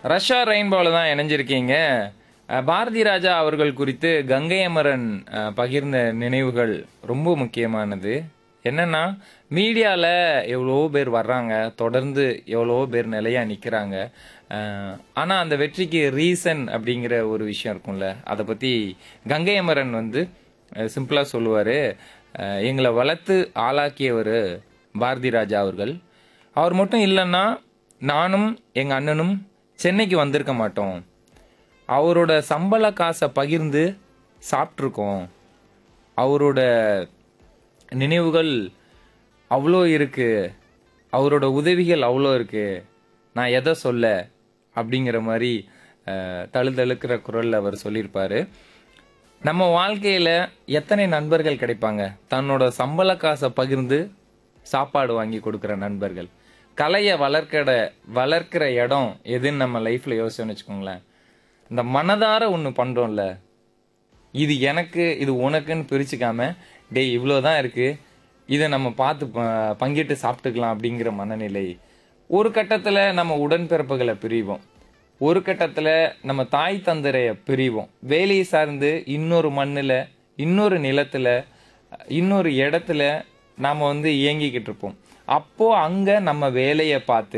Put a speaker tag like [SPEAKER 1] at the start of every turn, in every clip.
[SPEAKER 1] Russia ரெயின்போல தான் இணைஞ்சிருக்கீங்க அஹ், பாரதி ராஜா அவர்கள் குறித்து கங்கை அமரன் அஹ், பகிர்ந்த நினைவுகள் ரொம்ப முக்கியமானது என்னன்னா மீடியாவில் எவ்வளோ பேர் வர்றாங்க தொடர்ந்து எவ்வளோ பேர் நிலையா நிற்கிறாங்க ஆனால் அந்த வெற்றிக்கு ரீசன் அப்படிங்கிற ஒரு விஷயம் இருக்கும்ல அதை பற்றி கங்கை அமரன் வந்து சிம்பிளாக சொல்லுவார் எங்களை வளர்த்து ஆளாக்கியவர் பாரதி ராஜா அவர்கள் அவர் மட்டும் இல்லைன்னா நானும் எங்கள் அண்ணனும் சென்னைக்கு வந்திருக்க மாட்டோம் அவரோட சம்பள காசை பகிர்ந்து சாப்பிட்ருக்கோம் அவரோட நினைவுகள் அவ்வளோ இருக்கு அவரோட உதவிகள் அவ்வளோ இருக்கு நான் எதை சொல்ல அப்படிங்கிற மாதிரி அஹ், தழுதழுக்கிற குரல்ல அவர் சொல்லியிருப்பாரு நம்ம வாழ்க்கையில எத்தனை நண்பர்கள் கிடைப்பாங்க தன்னோட சம்பள காசை பகிர்ந்து சாப்பாடு வாங்கி கொடுக்குற நண்பர்கள் கலையை வளர்க்கிற வளர்க்கிற இடம் எதுன்னு நம்ம லைஃப்ல யோசிச்சோம்னு வச்சுக்கோங்களேன் இந்த மனதார ஒன்று பண்றோம்ல இது எனக்கு இது உனக்குன்னு பிரிச்சுக்காம டேய் இவ்வளோதான் இருக்கு இதை நம்ம பார்த்து ப- பங்கிட்டு சாப்பிட்டுக்கலாம் அப்படிங்கிற மனநிலை ஒரு கட்டத்தில் நம்ம உடன்பிறப்புகளை பிரிவோம் ஒரு கட்டத்தில் நம்ம தாய் தந்தரைய பிரிவோம் வேலையை சார்ந்து இன்னொரு மண்ணில் இன்னொரு நிலத்தில் இன்னொரு இடத்துல நாம் வந்து இயங்கிக்கிட்டு இருப்போம் அப்போ அங்கே நம்ம வேலையை பார்த்து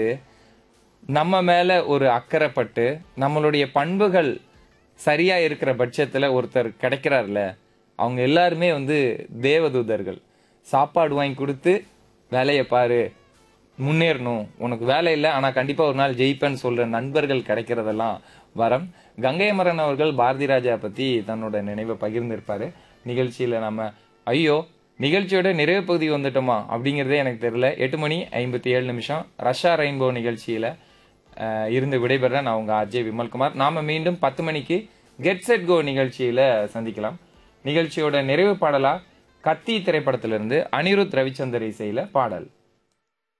[SPEAKER 1] நம்ம மேல ஒரு அக்கறைப்பட்டு நம்மளுடைய பண்புகள் சரியா இருக்கிற பட்சத்துல ஒருத்தர் கிடைக்கிறார்ல அவங்க எல்லாருமே வந்து தேவதூதர்கள் சாப்பாடு வாங்கி கொடுத்து வேலையை பாரு முன்னேறணும் உனக்கு வேலை இல்லை ஆனா கண்டிப்பா ஒரு நாள் ஜெயிப்பேன்னு சொல்ற நண்பர்கள் கிடைக்கிறதெல்லாம் வரம் கங்கை அமரன் அவர்கள் பாரதி ராஜா பத்தி தன்னோட நினைவை பகிர்ந்திருப்பாரு நிகழ்ச்சியில நம்ம ஐயோ நிகழ்ச்சியோட நிறைவு பகுதி வந்துட்டோமா அப்படிங்கிறதே எனக்கு தெரியல எட்டு மணி ஐம்பத்தி ஏழு நிமிஷம் ரஷ்யா ரெயின்போ நிகழ்ச்சியில அஹ், இருந்து விடைபெற நான் உங்க அஜய் விமல்குமார் நாம மீண்டும் பத்து மணிக்கு கெட் செட் கோ நிகழ்ச்சியில சந்திக்கலாம் நிகழ்ச்சியோட நிறைவு பாடலா கத்தி திரைப்படத்திலிருந்து அனிருத் ரவிச்சந்தர் இசையில பாடல்